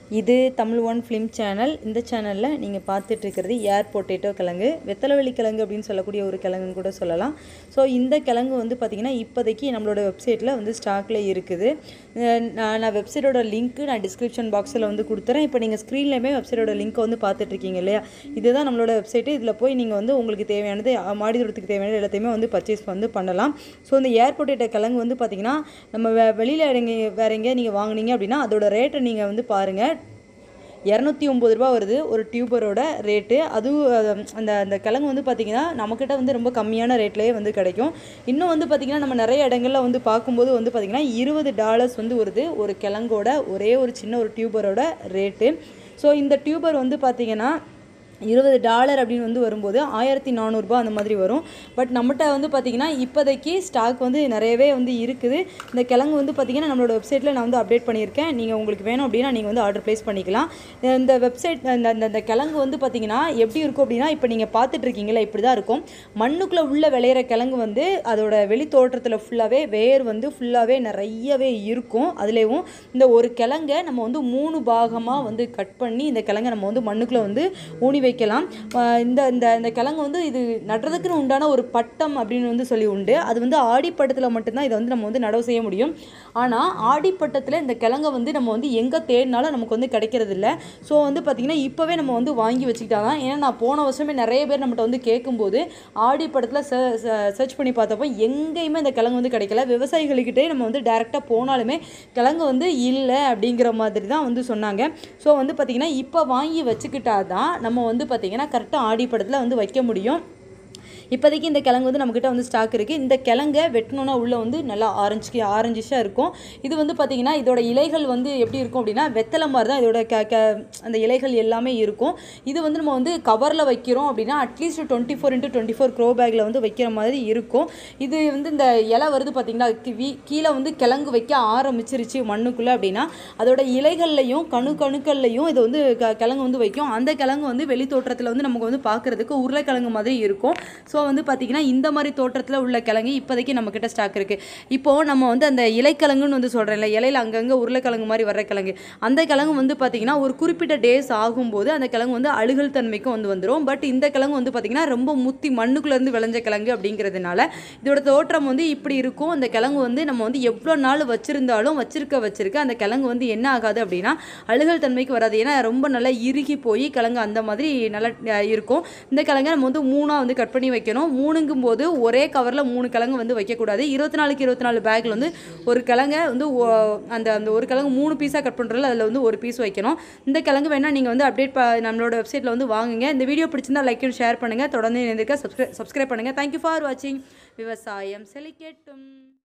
இது Tamil one film channel இந்த சேனலில் நீங்கள் பார்த்துட்டு இருக்கிறது ஏர் பொட்டேட்டோ கிழங்கு வெத்தலைவெளி கிழங்கு அப்படின்னு சொல்லக்கூடிய ஒரு கிழங்குன்னு கூட சொல்லலாம் ஸோ இந்த கிழங்கு வந்து பார்த்திங்கன்னா இப்போதைக்கு நம்மளோட வெப்சைட்டில் வந்து ஸ்டாக்கில் இருக்குது அஹ் நான் நான் வெப்சைட்டோட லிங்க்கு நான் டிஸ்கிரிப்ஷன் பாக்ஸில் வந்து கொடுத்துறேன் இப்போ நீங்கள் ஸ்க்ரீன்லேயுமே வெப்சைட்டோட லிங்க்கை வந்து பார்த்துட்ருக்கீங்க இல்லையா இதுதான் நம்மளோட வெப்சைட்டு இதில் போய் நீங்கள் வந்து உங்களுக்கு தேவையானது அஹ், மாடி தோட்டத்துக்கு தேவையானது எல்லாத்தையுமே வந்து பர்ச்சேஸ் வந்து பண்ணலாம் ஸோ இந்த ஏர் பொட்டேட்டோ கிழங்கு வந்து பார்த்திங்கன்னா நம்ம வெ வெளியில் எங்கே வேறு எங்கேயா நீங்கள் வாங்குனீங்க அப்படின்னா அதோட ரேட்டை நீங்கள் வந்து பாருங்கள் இரநூத்தி ஒம்பது ரூபா வருது ஒரு டியூபரோட ரேட்டு அதுவும் அஹ், அந்த அந்த கிழங்கு வந்து பார்த்திங்கன்னா நம்மக்கிட்ட வந்து ரொம்ப கம்மியான ரேட்லேயே வந்து கிடைக்கும் இன்னும் வந்து பார்த்திங்கன்னா நம்ம நிறைய இடங்கள்ல வந்து பார்க்கும்போது வந்து பார்த்திங்கன்னா இருபது டாலர்ஸ் வந்து வருது ஒரு கிழங்கோட ஒரே ஒரு சின்ன ஒரு டியூபரோட ரேட்டு ஸோ இந்த டியூபர் வந்து பார்த்திங்கன்னா இருபது டாலர் அப்படின்னு வந்து வரும்போது ஆயிரத்தி நானூறுரூபா அந்த மாதிரி வரும் பட் நம்மகிட்ட வந்து பார்த்திங்கன்னா இப்போதைக்கு ஸ்டாக் வந்து நிறையவே வந்து இருக்குது இந்த கிழங்கு வந்து பார்த்திங்கன்னா நம்மளோட வெப்சைட்டில் நான் வந்து அப்டேட் பண்ணியிருக்கேன் நீங்கள் உங்களுக்கு வேணும் அப்படின்னா நீங்கள் வந்து ஆர்டர் ப்ளேஸ் பண்ணிக்கலாம் இந்த வெப்சைட் இந்த இந்த- இந்த கிழங்கு வந்து பார்த்திங்கன்னா எப்படி இருக்கும் அப்படின்னா இப்போ நீங்கள் பார்த்துட்டு இருக்கீங்களா இப்படி தான் இருக்கும் மண்ணுக்குள்ளே உள்ள விளையிற கிழங்கு வந்து அதோட வெளி தோற்றத்தில் ஃபுல்லாகவே வேர் வந்து ஃபுல்லாகவே நிறையவே இருக்கும் அதுலேயும் இந்த ஒரு கிழங்கை நம்ம வந்து மூணு பாகமாக வந்து கட் பண்ணி இந்த கிழங்கை நம்ம வந்து மண்ணுக்குள்ளே வந்து ஊனி வைக்கலாம் ஆஹ் இந்த இந்த இந்த கிழங்கு வந்து இது நடுறதுக்குன்னு உண்டான ஒரு பட்டம் அப்படின்னு வந்து சொல்லி உண்டு அது வந்து ஆடிப்பட்டத்தில் மட்டும்தான் இதை வந்து நம்ம வந்து நடவு செய்ய முடியும் ஆனால் ஆடிப்பட்டத்தில் இந்த கிழங்கை வந்து நம்ம வந்து எங்கே தேடினாலும் நமக்கு வந்து கிடைக்கிறது இல்லை ஸோ வந்து பார்த்திங்கன்னா இப்போவே நம்ம வந்து வாங்கி வச்சுக்கிட்டா தான் ஏன்னா நான் போன வருஷமே நிறைய பேர் நம்மகிட்ட வந்து கேட்கும்போது ஆடிப்பட்டத்தில் சர்ச் பண்ணி பார்த்தப்போ எங்கேயுமே இந்த கிழங்கு வந்து கிடைக்கல விவசாயிகளுக்கிட்டே நம்ம வந்து டேரெக்டாக போனாலுமே கிழங்கு வந்து இல்லை அப்படிங்கிற மாதிரி தான் வந்து சொன்னாங்க ஸோ வந்து பார்த்திங்கன்னா இப்போ வாங்கி வச்சுக்கிட்டா தான் நம்ம வந்து பார்த்திங்கன்னா கரெக்டாக ஆடிப்படத்தில் வந்து வைக்க முடியும் இப்போதைக்கு இந்த கிழங்கு வந்து நம்மக்கிட்ட வந்து ஸ்டாக் இருக்குது இந்த கிழங்கை வெட்டணுன்னா உள்ளே வந்து நல்லா ஆரஞ்சு ஆரஞ்சிஷாக இருக்கும் இது வந்து பார்த்திங்கன்னா இதோட இலைகள் வந்து எப்படி இருக்கும் அப்படின்னா வெத்தலை மாதிரி தான் இதோட க க அந்த இலைகள் எல்லாமே இருக்கும் இது வந்து நம்ம வந்து கவரில் வைக்கிறோம் அப்படின்னா at least twenty four into twenty four grow பேக்கில் வந்து வைக்கிற மாதிரி இருக்கும் இது வந்து இந்த இலை வருது பார்த்திங்களா அதுக்கு வீ- கீழே வந்து கிழங்கு வைக்க ஆரம்பிச்சிருச்சு மண்ணுக்குள்ளே அப்படின்னா அதோட இலைகள்லையும் கணு கணுக்கள்லையும் இது வந்து க கிழங்கு வந்து வைக்கும் அந்த கிழங்கு வந்து வெளி தோற்றத்தில் வந்து நமக்கு வந்து பார்க்குறதுக்கு உருளைக்கிழங்கு மாதிரி இருக்கும் ஸோ வந்து பார்த்திங்கன்னா இந்த மாதிரி தோற்றத்தில் உள்ள கிழங்கு இப்போதைக்கு நம்மக்கிட்ட ஸ்டாக் இருக்குது இப்போது நம்ம வந்து அந்த இலைக்கிழங்குன்னு வந்து சொல்கிறேன்ல இலையில அங்கங்கே உருளைக்கிழங்கு மாதிரி வர்ற கிழங்கு அந்த கிழங்கு வந்து பார்த்திங்கன்னா ஒரு குறிப்பிட்ட டேஸ் ஆகும்போது அந்த கிழங்கு வந்து அழுகல் தன்மைக்கும் வந்து வந்துடும் பட் இந்த கிழங்கு வந்து பார்த்திங்கன்னா ரொம்ப முத்தி மண்ணுக்குள்ளேருந்து விளைஞ்ச கிழங்கு அப்படிங்கிறதுனால இதோட தோற்றம் வந்து இப்படி இருக்கும் அந்த கிழங்கு வந்து நம்ம வந்து எவ்வளோ நாள் வச்சுருந்தாலும் வச்சிருக்க வச்சிருக்க அந்த கிழங்கு வந்து என்ன ஆகாது அப்படின்னா அழுகல் தன்மைக்கு வராது ஏன்னா ரொம்ப நல்லா இறுகி போய் கிழங்கு அந்த மாதிரி நல்லா அஹ், இருக்கும் இந்த கிழங்கை நம்ம வந்து மூணாக வந்து கட் பண்ணி வைக்கணும் மூணுங்கும் போது ஒரே கவரில் மூணு கிழங்கு வந்து வைக்கக்கூடாது இருபத்தி நாலுக்கு இருபத்தி நாலு பேக்கில் வந்து ஒரு கிழங்கை வந்து ஒ- அந்த அந்த ஒரு கிழங்கு மூணு பீஸாக கட் பண்ணுறதுல அதில் வந்து ஒரு பீஸ் வைக்கணும் இந்த கிழங்கு வேணால் நீங்கள் வந்து அப்டேட் நம்மளோட வெப்சைட்டில் வந்து வாங்குங்க இந்த வீடியோ பிடிச்சிருந்தா லைக் அண்ட் ஷேர் பண்ணுங்கள் தொடர்ந்து இருந்திருக்க சப்ஸ்கிரைப் சப்ஸ்கிரைப் பண்ணுங்கள் தேங்க்யூ ஃபார் வாட்சிங் விவசாயம் செழிக்கட்டும்